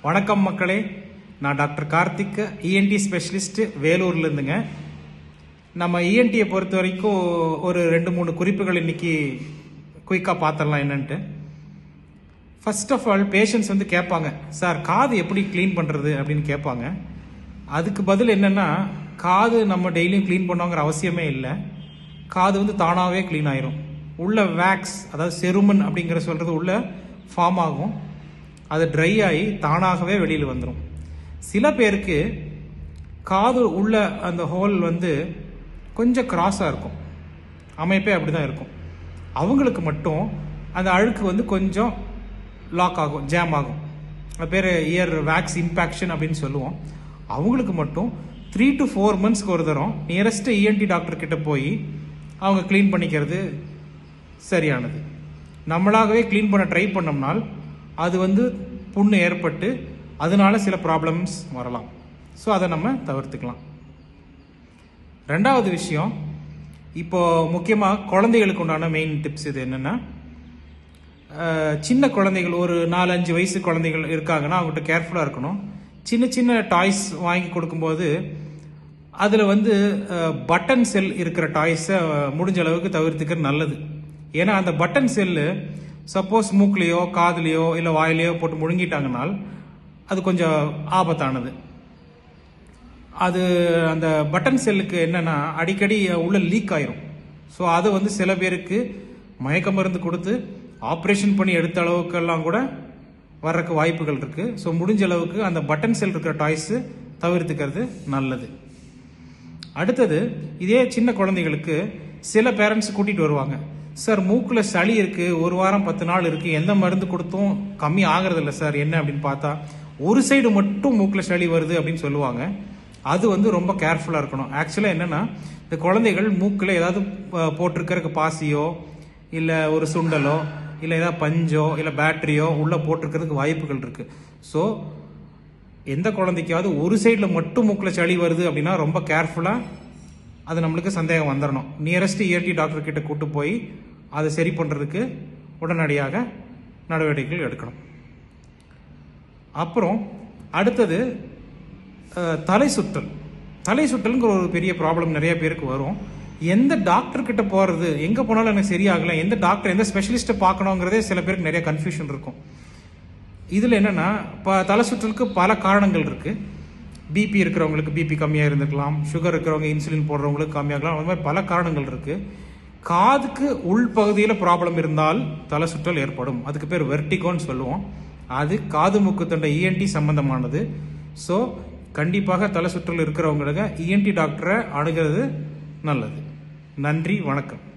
வணக்கம் மக்களே நான் டாக்டர் கார்த்திக் இஎன்டி ஸ்பெஷலிஸ்ட் வேலூர்ல இருந்துங்க நம்ம இஎன்டியை பொறுத்த வரைக்கும் ஒரு ரெண்டு மூணு குறிப்புகள் இன்னைக்கு குயிக்காக பார்த்துடலாம் என்னன்ட்டு ஃபர்ஸ்ட் ஆஃப் ஆல் பேஷண்ட்ஸ் வந்து கேட்பாங்க சார் காது எப்படி க்ளீன் பண்ணுறது அப்படின்னு கேட்பாங்க அதுக்கு பதில் என்னென்னா காது நம்ம டெய்லியும் க்ளீன் பண்ணுவோங்கிற அவசியமே இல்லை காது வந்து தானாகவே க்ளீன் ஆயிரும் உள்ள வேக்ஸ் அதாவது செருமன் அப்படிங்கிற சொல்கிறது உள்ள ஃபார்ம் ஆகும் அது ட்ரை ஆகி தானாகவே வெளியில் வந்துடும் சில பேருக்கு காது உள்ள அந்த ஹோல் வந்து கொஞ்சம் கிராஸாக இருக்கும் அமைப்பே அப்படி தான் இருக்கும் அவங்களுக்கு மட்டும் அந்த அழுக்கு வந்து கொஞ்சம் லாக் ஆகும் ஜாம் ஆகும் அது பேர் இயர் வேக்ஸ் இம்பேக்ஷன் அப்படின்னு சொல்லுவோம் அவங்களுக்கு மட்டும் த்ரீ டு ஃபோர் மந்த்ஸ்க்கு ஒரு தரம் நியரஸ்ட் இஎன்டி டாக்டர் கிட்ட போய் அவங்க க்ளீன் பண்ணிக்கிறது சரியானது நம்மளாகவே க்ளீன் பண்ண ட்ரை பண்ணோம்னால் அது வந்து புண்ணு ஏற்பட்டு அதனால சில ப்ராப்ளம்ஸ் வரலாம் ஸோ அதை நம்ம தவிர்த்துக்கலாம் ரெண்டாவது விஷயம் இப்போ முக்கியமாக குழந்தைகளுக்கு உண்டான மெயின் டிப்ஸ் இது என்னென்னா அஹ், சின்ன குழந்தைகள் ஒரு நாலஞ்சு வயசு குழந்தைகள் இருக்காங்கன்னா அவங்ககிட்ட கேர்ஃபுல்லாக இருக்கணும் சின்ன சின்ன டாய்ஸ் வாங்கி கொடுக்கும்போது அதில் வந்து பட்டன் செல் இருக்கிற டாய்ஸை முடிஞ்ச அளவுக்கு தவிர்த்துக்கிறது நல்லது ஏன்னா அந்த பட்டன் செல்லு சப்போஸ் மூக்குலேயோ காதுலேயோ இல்லை வாயிலையோ போட்டு முழுங்கிட்டாங்கனால் அது கொஞ்சம் ஆபத்தானது அது அந்த பட்டன் செல்லுக்கு என்னன்னா அடிக்கடி உள்ள லீக் ஆயிரும் ஸோ அது வந்து சில பேருக்கு மயக்க மருந்து கொடுத்து ஆப்ரேஷன் பண்ணி எடுத்த அளவுக்கெல்லாம் கூட வர்றதுக்கு வாய்ப்புகள் இருக்கு ஸோ முடிஞ்ச அளவுக்கு அந்த பட்டன் செல் இருக்கிற டாய்ஸு தவிர்த்துக்கிறது நல்லது அடுத்தது இதே சின்ன குழந்தைகளுக்கு சில பேரண்ட்ஸ் கூட்டிட்டு வருவாங்க சார் மூக்கில் சளி இருக்கு ஒரு வாரம் பத்து நாள் இருக்கு எந்த மருந்து கொடுத்தும் கம்மி ஆகிறது இல்லை சார் என்ன அப்படின்னு பார்த்தா ஒரு சைடு மட்டும் மூக்கில் சளி வருது அப்படின்னு சொல்லுவாங்க அது வந்து ரொம்ப கேர்ஃபுல்லாக இருக்கணும் ஆக்சுவலாக என்னன்னா இந்த குழந்தைகள் மூக்கில் ஏதாவது அஹ், போட்டிருக்கறதுக்கு பாசியோ இல்லை ஒரு சுண்டலோ இல்லை ஏதாவது பஞ்சோ இல்லை பேட்டரியோ உள்ளே போட்டிருக்கிறதுக்கு வாய்ப்புகள் இருக்கு ஸோ எந்த குழந்தைக்காவது ஒரு சைடில் மட்டும் மூக்கில் சளி வருது அப்படின்னா ரொம்ப கேர்ஃபுல்லாக அது நம்மளுக்கு சந்தேகம் வந்துடணும் நியரஸ்ட் இயர்டி டாக்டர் கிட்ட கூட்டு போய் அதை சரி பண்ணுறதுக்கு உடனடியாக நடவடிக்கைகள் எடுக்கணும் அப்புறம் அடுத்தது அஹ், தலை சுற்றல் தலை சுற்றல்ங்கிற ஒரு பெரிய ப்ராப்ளம் நிறைய பேருக்கு வரும் எந்த டாக்டர் கிட்ட போகிறது எங்கே போனாலும் எனக்கு சரியாகல எந்த டாக்டர் எந்த ஸ்பெஷலிஸ்ட்டை பார்க்கணுங்கிறதே சில பேருக்கு நிறைய கன்ஃபியூஷன் இருக்கும் இதில் என்னென்னா இப்போ தலை சுற்றலுக்கு பல காரணங்கள் இருக்குது பிபி இருக்கிறவங்களுக்கு பிபி கம்மியாக இருந்துக்கலாம் சுகர் இருக்கிறவங்க இன்சுலின் போடுறவங்களுக்கு கம்மியாகலாம் அந்த மாதிரி பல காரணங்கள் இருக்குது காதுக்கு உள்பகுதியில் ப்ராப்ளம் இருந்தால் தலை சுற்றல் ஏற்படும் அதுக்கு பேர் வெர்டிகோன்னு சொல்லுவோம் அது காது மூக்கு தொண்டை இஎன்டி சம்பந்தமானது ஸோ கண்டிப்பாக தலை சுற்றல் இருக்கிறவங்களுக்கு இஎன்டி டாக்டரை அணுகிறது நல்லது நன்றி வணக்கம்